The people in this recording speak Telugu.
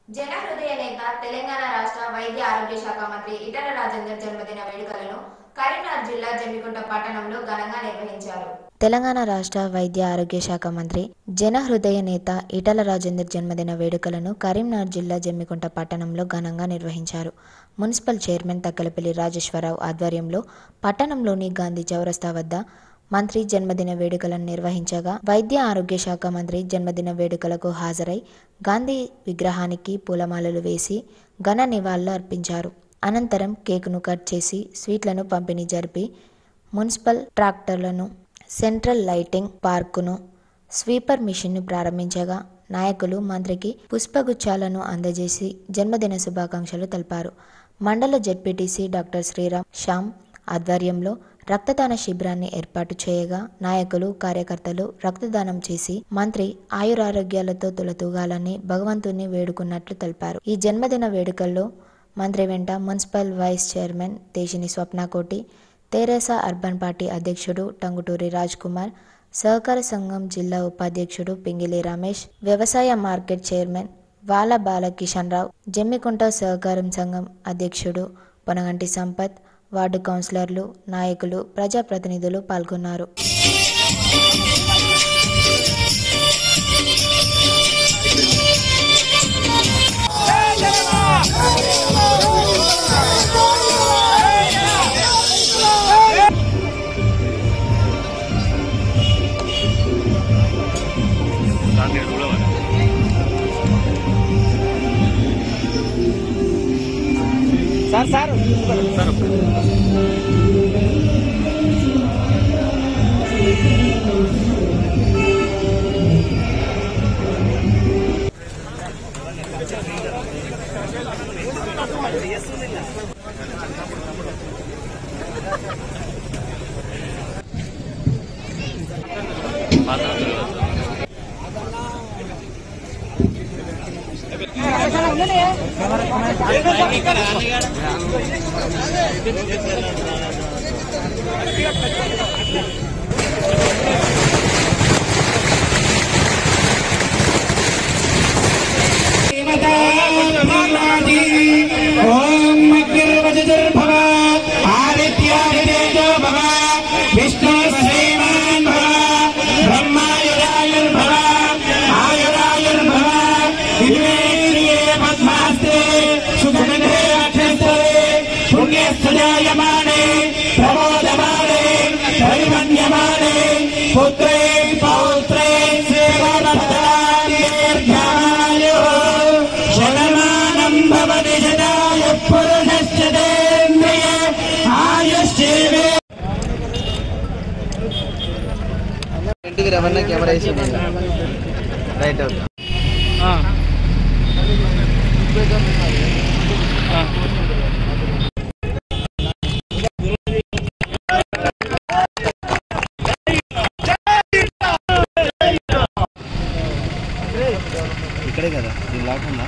జన హృదయ నేత తెలంగాణ రాష్ట్ర వైద్య ఆరోగ్య శాఖ మంత్రి ఇటల రాజేందర్ జన్మదిన వేడుకలను కరీంనగర్ జిల్లా జమ్మికుంట పట్టణంలో ఘనంగా నిర్వహించారు తెలంగాణ రాష్ట్ర వైద్య ఆరోగ్య శాఖ మంత్రి జన హృదయ నేత ఈటల రాజేందర్ జన్మదిన వేడుకలను కరీంనగర్ జిల్లా జమ్మికుంట పట్టణంలో ఘనంగా నిర్వహించారు మున్సిపల్ చైర్మన్ తక్కలపల్లి రాజేశ్వరరావు ఆధ్వర్యంలో పట్టణంలోని గాంధీ చౌరస్తా వద్ద మంత్రి జన్మదిన వేడుకలను నిర్వహించగా వైద్య ఆరోగ్య శాఖ మంత్రి జన్మదిన వేడుకలకు హాజరై గాంధీ విగ్రహానికి పూలమాలలు వేసి ఘన నివాళులు అర్పించారు అనంతరం కేకును కట్ చేసి స్వీట్లను పంపిణీ జరిపి మున్సిపల్ ట్రాక్టర్లను సెంట్రల్ లైటింగ్ పార్కును స్వీపర్ మిషన్ను ప్రారంభించగా నాయకులు మంత్రికి పుష్పగుచ్చాలను అందజేసి జన్మదిన శుభాకాంక్షలు తెలిపారు మండల జెడ్పీటీసీ డాక్టర్ శ్రీరామ్ శ్యామ్ ఆధ్వర్యంలో రక్తదాన శిబిరాన్ని ఏర్పాటు చేయగా నాయకులు కార్యకర్తలు రక్తదానం చేసి మంత్రి ఆయురారోగ్యాలతో తులతూగాలని భగవంతుని వేడుకున్నట్లు తెలిపారు ఈ జన్మదిన వేడుకల్లో మంత్రి వెంట మున్సిపల్ వైస్ చైర్మన్ దేశిని స్వప్నకోటి తెరేసా అర్బన్ పార్టీ అధ్యక్షుడు టంగుటూరి రాజ్ కుమార్ సహకార సంఘం జిల్లా ఉపాధ్యక్షుడు పింగిలి రమేష్ వ్యవసాయ మార్కెట్ చైర్మన్ వాల బాలకిషన్ రావు జమ్మికుంట సహకారం సంఘం అధ్యక్షుడు పొనగంటి సంపత్ వార్డు కౌన్సిలర్లు నాయకులు ప్రజాప్రతినిధులు పాల్గొన్నారు సార్ సార్ ఓం అగ్నిర్వజుర్భవ ఆదిత్యాదితేజో భవ విష్ణు శ్రీమాన్ భవ బ్రహ్మాయురాయుర్భవ ఆయురాయుర్భవ ఇద్వేర్యే పద్మాస్తే సుగంధే అక్షస్తే పుణ్యస్థజాయమానే ప్రమోదమానే పరిమన్యమానే పుత్రే పౌత్రే సేవదీర్ఘాయు శతమానం భవతి శతాయ పురుషశ్చతేంద్రియ ఆయుష్యేవే ఇంటికి రవణ కెమెరా వేసి రైట్ అవుట్ ఇక్కడే కదా దీని లేకుండా